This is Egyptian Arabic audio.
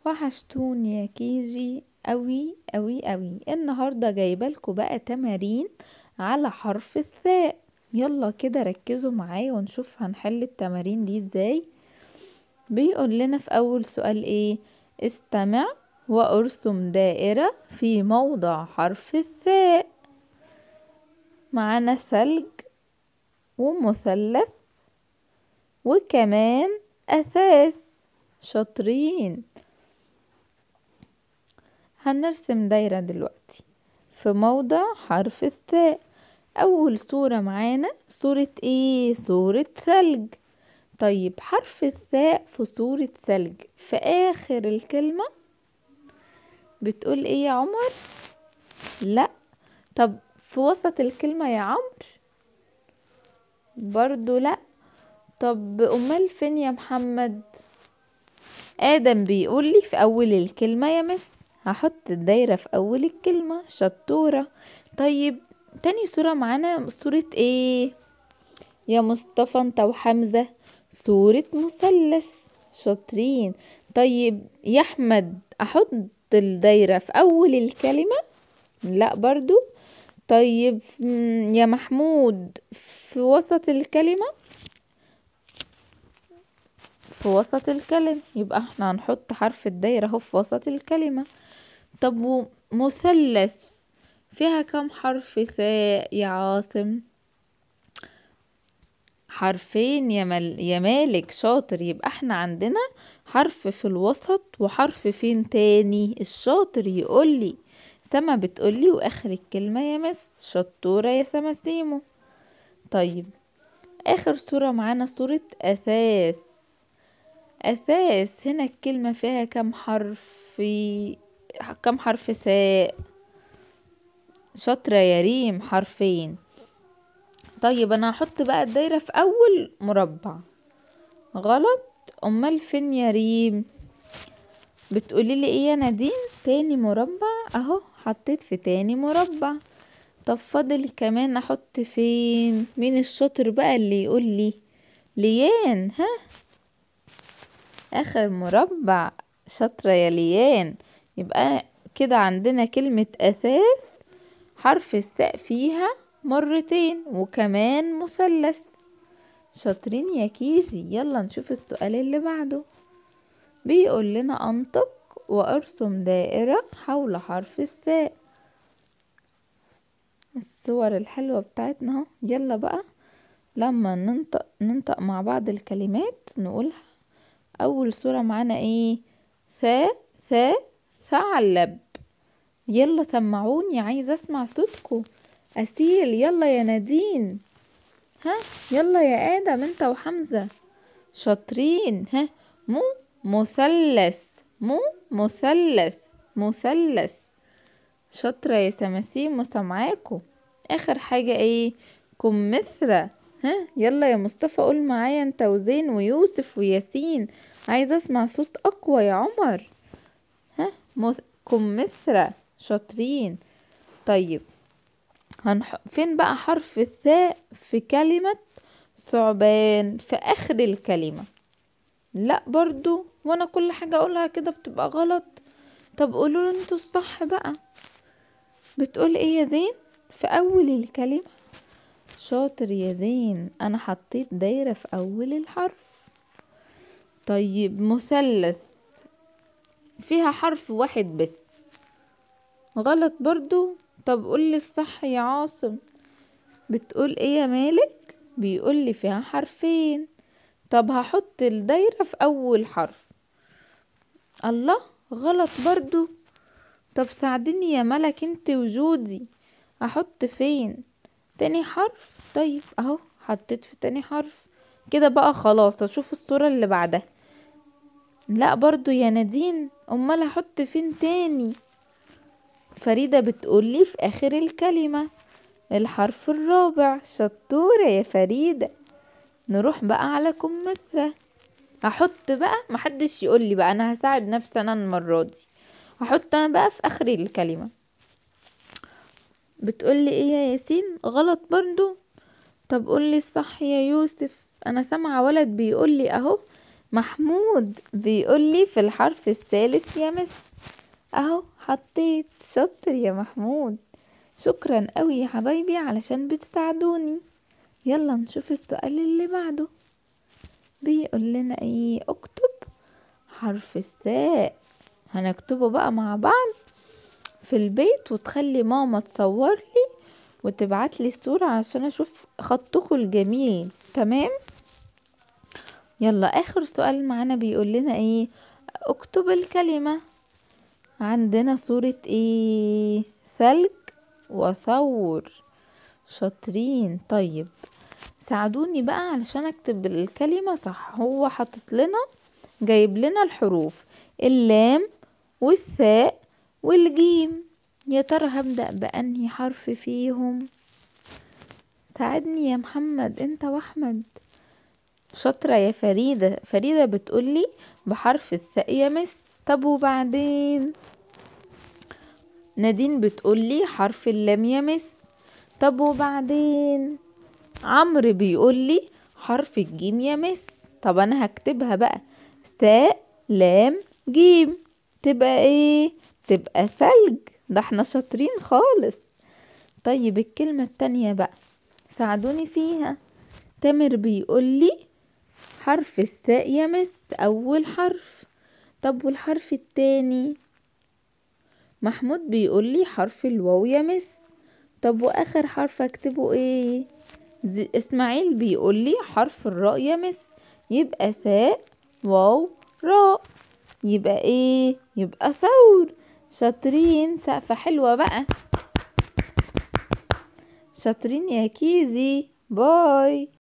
وحشتوني يا كيجي قوي قوي قوي النهاردة جايبالكوا بقى تمارين على حرف الثاء يلا كده ركزوا معايا ونشوف هنحل التمارين دي ازاي بيقول لنا في اول سؤال ايه استمع وارسم دائرة في موضع حرف الثاء معانا ثلج ومثلث وكمان اثاث شاطرين هنرسم دايرة دلوقتي في موضع حرف الثاء اول صورة معانا صورة ايه صورة ثلج طيب حرف الثاء في صورة ثلج في اخر الكلمة بتقول ايه يا عمر لا طب في وسط الكلمة يا عمرو برضو لا طب امال فين يا محمد ادم بيقول لي في اول الكلمة يا مس هحط الدايرة في اول الكلمة شطورة طيب تاني صورة معانا صورة ايه يا مصطفى انت وحمزة صورة مثلث شاطرين طيب يا احمد احط الدايرة في اول الكلمة لا برضو طيب يا محمود في وسط الكلمة في وسط الكلمة يبقى احنا هنحط حرف الدايرة اهو في وسط الكلمة طب مثلث فيها كم حرف ثاء يا عاصم حرفين يا, مل... يا مالك شاطر يبقى احنا عندنا حرف في الوسط وحرف فين تاني الشاطر يقولي سما بتقولي واخر الكلمة يا مس شطورة يا سما سيمو طيب اخر صورة معانا صورة اثاث اثاث هنا الكلمة فيها كم حرف في كم حرف ثاء شاطرة يا ريم حرفين طيب انا هحط بقى الدايرة في اول مربع غلط امال فين يا ريم بتقولي لي ايه يا نادين تاني مربع اهو حطيت في تاني مربع طب فاضل كمان احط فين مين الشاطر بقى اللي يقول لي ليان ها اخر مربع شاطرة يا ليان يبقى كده عندنا كلمة اثاث حرف الثاء فيها مرتين وكمان مثلث شاطرين يا كيزي يلا نشوف السؤال اللي بعده بيقول لنا انطق وارسم دائرة حول حرف الثاء الصور الحلوة بتاعتنا اهو يلا بقى لما ننطق ننطق مع بعض الكلمات نقولها اول صورة معانا ايه ثاء ثاء ثعلب يلا سمعوني عايزة اسمع صوتكم اسيل يلا يا نادين ها يلا يا ادم انت وحمزة شاطرين ها مو مثلث مو مثلث مثلث شاطرة يا سماسيم وسامعاكوا اخر حاجة ايه كمثرى ها يلا يا مصطفى قول معايا انت وزين ويوسف وياسين عايزة اسمع صوت اقوى يا عمر ها مث... كمثرى شاطرين طيب هنح... فين بقى حرف الثاء في كلمة ثعبان في اخر الكلمة لا برضو وانا كل حاجة اقولها كده بتبقى غلط طب قولوا انتوا الصح بقى بتقول ايه يا زين في اول الكلمة شاطر يا زين انا حطيت دايرة في اول الحرف طيب مثلث فيها حرف واحد بس غلط برضو طب قولي الصح يا عاصم بتقول ايه يا مالك بيقولي فيها حرفين طب هحط الدايرة في اول حرف الله غلط برضو طب ساعدني يا ملك انت وجودي احط فين تاني حرف طيب اهو حطيت في تاني حرف كده بقى خلاص اشوف الصورة اللي بعدها لا برضو يا نادين امال احط فين تاني فريدة بتقولي في اخر الكلمة الحرف الرابع شطورة يا فريدة نروح بقى على كمثرى هحط بقى محدش يقولي بقى انا هساعد نفسي انا المرة دي هحط انا بقى في اخر الكلمة بتقولي ايه يا ياسين غلط برضو طب قولي الصح يا يوسف انا سامعة ولد بيقولي اهو محمود بيقولي في الحرف الثالث يا مس اهو حطيت شاطر يا محمود شكرا قوي يا حبايبي علشان بتساعدوني يلا نشوف السؤال اللي بعده بيقول لنا ايه اكتب حرف الثاء هنكتبه بقى مع بعض في البيت وتخلي ماما تصور لي وتبعت لي الصورة عشان اشوف خطكم الجميل تمام يلا اخر سؤال معانا بيقول لنا ايه اكتب الكلمة عندنا صورة ايه ثلج وثور شاطرين طيب ساعدوني بقى علشان اكتب الكلمة صح هو حاطط لنا جايب لنا الحروف اللام والثاء والجيم يا ترى هبدأ بأنهي حرف فيهم ساعدني يا محمد انت واحمد شاطرة يا فريدة فريدة بتقولي بحرف الثاء يا مس طب وبعدين نادين بتقولي حرف اللام يا مس طب وبعدين عمرو بيقولي حرف الجيم يا مس طب انا هكتبها بقى ثاء لام جيم تبقى ايه تبقى ثلج ده احنا شاطرين خالص طيب الكلمة التانية بقى ساعدوني فيها تامر بيقولي حرف الثاء يا مس اول حرف طب والحرف التاني محمود بيقولي حرف الواو يا مس طب واخر حرف اكتبه ايه اسماعيل بيقولي حرف الراء يا مس يبقى ثاء واو راء يبقى ايه يبقى ثور شاطرين سقفة حلوة بقى شاطرين يا كيزي باي